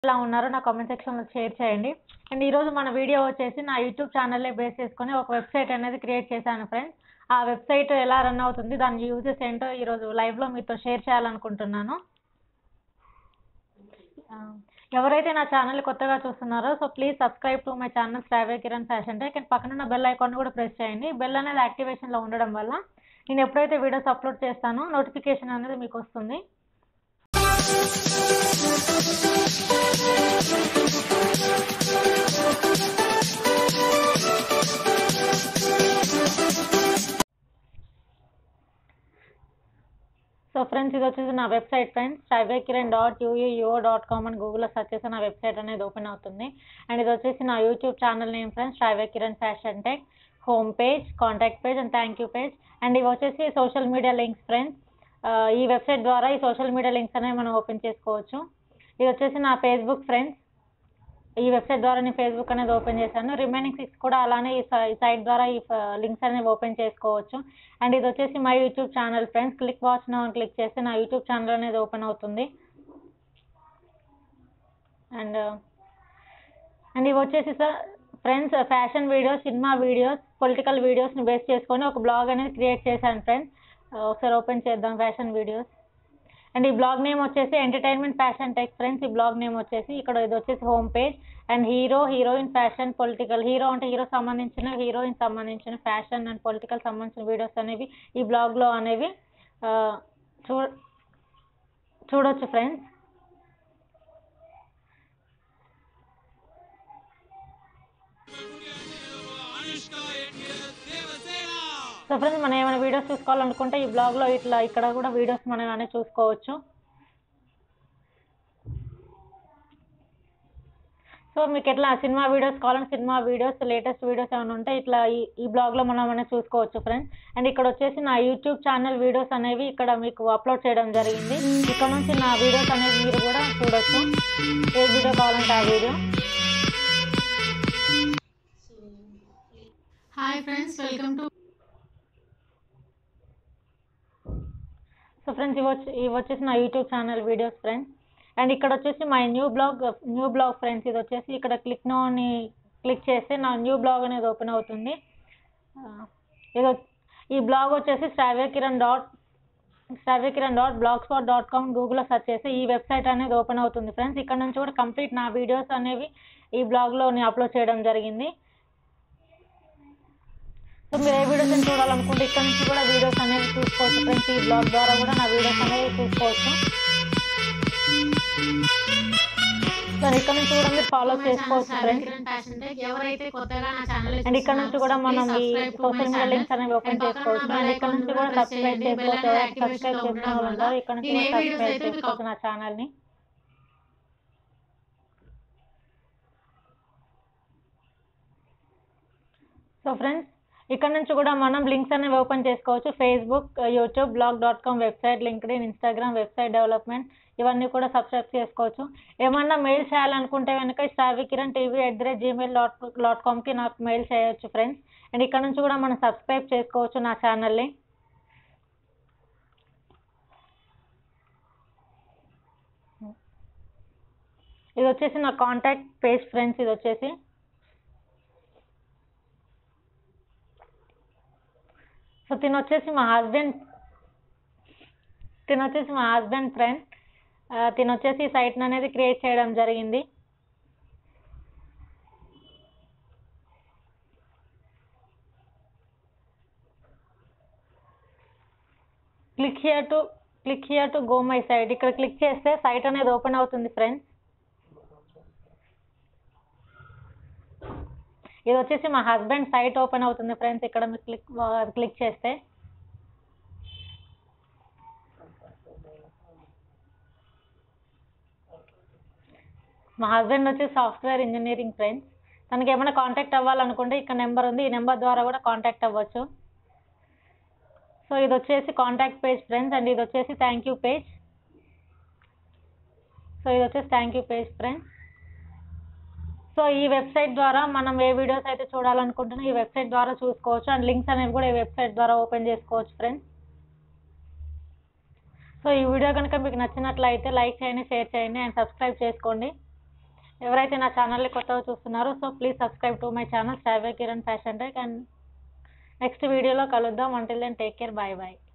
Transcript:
ఎలా ఉన్నారో నా కామెంట్ సెక్షన్లో షేర్ చేయండి అండ్ ఈరోజు మన వీడియో వచ్చేసి నా యూట్యూబ్ ఛానల్లే బేస్ చేసుకొని ఒక వెబ్సైట్ అనేది క్రియేట్ చేశాను ఫ్రెండ్స్ ఆ వెబ్సైట్ ఎలా రన్ అవుతుంది దాని యూజెస్ ఏంటో ఈరోజు లైవ్లో మీతో షేర్ చేయాలనుకుంటున్నాను ఆ, ఎవరైతే నా ఛానల్ కొత్తగా చూస్తున్నారో so please subscribe to my channel Sravya Kiran fashion tech and పక్కన ఉన్న బెల్ ఐకాన్ కూడా ప్రెస్ చేయండి బెల్ అనేది యాక్టివేషన్లో ఉండడం వల్ల నేను ఎప్పుడైతే వీడియోస్ అప్లోడ్ చేస్తానో నోటిఫికేషన్ అనేది మీకు వస్తుంది సో ఫ్రెండ్స్ ఇది వచ్చేసి నా website friends Sravya Kiran dot UUO dot com అని గూగుల్లో సెర్చ్ చేస్తే నా వెబ్సైట్ అనేది ఓపెన్ అవుతుంది అండ్ ఇది వచ్చేసి నా YouTube channel name friends Sravya Kiran fashion tech home page contact page and thank you page and ఇవి వచ్చేసి సోషల్ మీడియా లింక్స్ ఫ్రెండ్స్ ఈ వెబ్సైట్ ద్వారా ఈ సోషల్ మీడియా లింక్స్ అనేవి మనం ఓపెన్ చేసుకోవచ్చు ఇది వచ్చేసి నా ఫేస్బుక్ ఫ్రెండ్స్ ఈ వెబ్సైట్ ద్వారా నేను ఫేస్బుక్ అనేది ఓపెన్ చేశాను రిమైనింగ్ సిక్స్ కూడా అలానే ఈ సై- ఈ సైట్ ద్వారా ఈ లింక్స్ అనేవి ఓపెన్ చేసుకోవచ్చు అండ్ ఇది వచ్చేసి my YouTube channel friends click watch now అని క్లిక్ చేస్తే నా యూట్యూబ్ ఛానల్ అనేది ఓపెన్ అవుతుంది అండ్ అండ్ ఇవి వచ్చేసి sir friends fashion videos cinema videos political వీడియోస్ని బేస్ చేసుకొని ఒక బ్లాగ్ అనేది క్రియేట్ చేశాను ఫ్రెండ్స్ ఒకసారి ఓపెన్ చేద్దాం ఫ్యాషన్ వీడియోస్ అండ్ ఈ బ్లాగ్ నేమ్ వచ్చేసి ఎంటర్టైన్మెంట్ ఫ్యాషన్ టెక్ ఫ్రెండ్స్ ఈ బ్లాగ్ నేమ్ వచ్చేసి ఇక్కడ ఇది వచ్చేసి home page and hero heroine fashion political hero అంటే హీరో సంబంధించిన హీరోయిన్ సంబంధించిన ఫ్యాషన్ అండ్ పొలిటికల్ సంబంధించిన వీడియోస్ అనేవి ఈ బ్లాగ్లో అనేవి ఆ, చూ చూడొచ్చు friends Anushka NTR Devasena so friends మనం ఏమైనా వీడియోస్ చూసుకోవాలనుకుంటే ఈ బ్లాగ్లో ఇట్లా ఇక్కడ కూడా వీడియోస్ మనం అనేది చూసుకోవచ్చు సో మీకు ఎట్లా సినిమా వీడియోస్ కావాలంటే సినిమా వీడియోస్ లేటెస్ట్ వీడియోస్ ఏమైనా ఉంటే ఇట్లా ఈ ఈ బ్లాగ్లో మనం అనేది చూసుకోవచ్చు ఫ్రెండ్స్ అండ్ ఇక్కడ వచ్చేసి నా యూట్యూబ్ ఛానల్ వీడియోస్ అనేవి ఇక్కడ మీకు అప్లోడ్ చేయడం జరిగింది ఇక్కడ నుంచి నా వీడియోస్ అనేవి మీరు కూడా చూడొచ్చు ఏ వీడియో కావాలంటే ఆ video hi friends welcome to so friends ఇవి వచ్చి ఇవి వచ్చేసి నా YouTube channel videos friends and ఇక్కడ వచ్చేసి my new blog new blog friends ఇది వచ్చేసి ఇక్కడ క్లిక్ నో అని క్లిక్ చేస్తే నా న్యూ బ్లాగ్ అనేది ఓపెన్ అవుతుంది ఆ, ఇది వచ్- ఈ బ్లాగ్ వచ్చేసి Sravya Kiran dot Sravya Kiran dot blog spot dot com గూగుల్లో సెర్చ్ చేస్తే ఈ వెబ్సైట్ అనేది ఓపెన్ అవుతుంది ఫ్రెండ్స్ ఇక్కడ నుంచి కూడా కంప్లీట్ నా వీడియోస్ అనేవి ఈ బ్లాగ్లో నేను అప్లోడ్ చేయడం జరిగింది సో మీరు ఏ వీడియోస్ చూడాలనుకుంటే ఇక్కడ నుంచి కూడా వీడియోస్ అనేవి చూసుకోవచ్చు ఫ్రెండ్స్ ఈ బ్లాగ్ ద్వారా కూడా నా వీడియోస్ అనేవి చూసుకోవచ్చు సో ఇక్కడ నుంచి కూడా మీరు ఫాలో చేసుకోవచ్చు ఫ్రెండ్స్ కిరణ్ ఫ్యాషన్ టెక్ ఎవరైతే కొత్తగా నా ఛానల్ అండ్ ఇక్కడ నుంచి కూడా మనం ఈ సోషల్ మీడియా లింక్స్ అనేవి ఓపెన్ చేసుకోవచ్చు అండ్ ఇక్కడ నుంచి కూడా సబ్స్క్రైబ్ చేసుకోవచ్చు ఎవరైతే సబ్స్క్రైబ్ చేసుకున్న వాళ్ళు ఉంటారో ఇక్కడ నుంచి కూడా సబ్స్క్రైబ్ చేసుకోవచ్చు నా ఛానల్ని సో ఫ్రెండ్స్ ఇక్కడ నుంచి కూడా మనం లింక్స్ అనేవి ఓపెన్ చేసుకోవచ్చు Facebook YouTube blog dot com website LinkedIn Instagram website development ఇవన్నీ కూడా సబ్స్క్రైబ్ చేసుకోవచ్చు ఏమన్నా మెయిల్ చేయాలనుకుంటే కనుక స్టావి Kiran TV at the rate Gmail dot dot కామ్కి నాకు మెయిల్ చేయొచ్చు ఫ్రెండ్స్ అండ్ ఇక్కడ నుంచి కూడా మనం సబ్స్క్రైబ్ చేసుకోవచ్చు నా ఛానల్ని ఇది వచ్చేసి నా కాంటాక్ట్ పేజ్ ఫ్రెండ్స్ ఇది వచ్చేసి సో తిను వచ్చేసి మా హస్బెండ్ తిను వచ్చేసి మా హస్బెండ్ ఫ్రెండ్ తిను వచ్చేసి ఈ సైట్ అనేది క్రియేట్ చేయడం జరిగింది click here to click here to go my site ఇక్కడ క్లిక్ చేస్తే సైట్ అనేది ఓపెన్ అవుతుంది ఫ్రెండ్స్ ఇది వచ్చేసి మా హస్బెండ్ సైట్ ఓపెన్ అవుతుంది ఫ్రెండ్స్ ఇక్కడ మీరు క్లిక్ క్లిక్ చేస్తే మా హస్బెండ్ వచ్చి సాఫ్ట్వేర్ ఇంజనీరింగ్ ఫ్రెండ్స్ తనకి ఏమైనా కాంటాక్ట్ అవ్వాలనుకుంటే ఇక్కడ నెంబర్ ఉంది ఈ నెంబర్ ద్వారా కూడా కాంటాక్ట్ అవ్వచ్చు సో ఇది వచ్చేసి కాంటాక్ట్ పేజ్ ఫ్రెండ్స్ అండ్ ఇది వచ్చేసి థ్యాంక్ యూ పేజ్ సో ఇది వచ్చేసి thank you page friends so ఈ వెబ్సైట్ ద్వారా మనం ఏ వీడియోస్ అయితే చూడాలనుకుంటున్నా ఈ వెబ్సైట్ ద్వారా చూసుకోవచ్చు అండ్ లింక్స్ అనేవి కూడా ఈ వెబ్సైట్ ద్వారా ఓపెన్ చేసుకోవచ్చు ఫ్రెండ్స్ సో ఈ వీడియో కనుక మీకు నచ్చినట్లయితే లైక్ చేయండి షేర్ చేయండి అండ్ సబ్స్క్రైబ్ చేసుకోండి ఎవరైతే నా ఛానల్ని కొత్తగా చూస్తున్నారో so please subscribe to my channel Sravya Kiran fashion tech and next వీడియోలో కలుద్దాం until then take care bye bye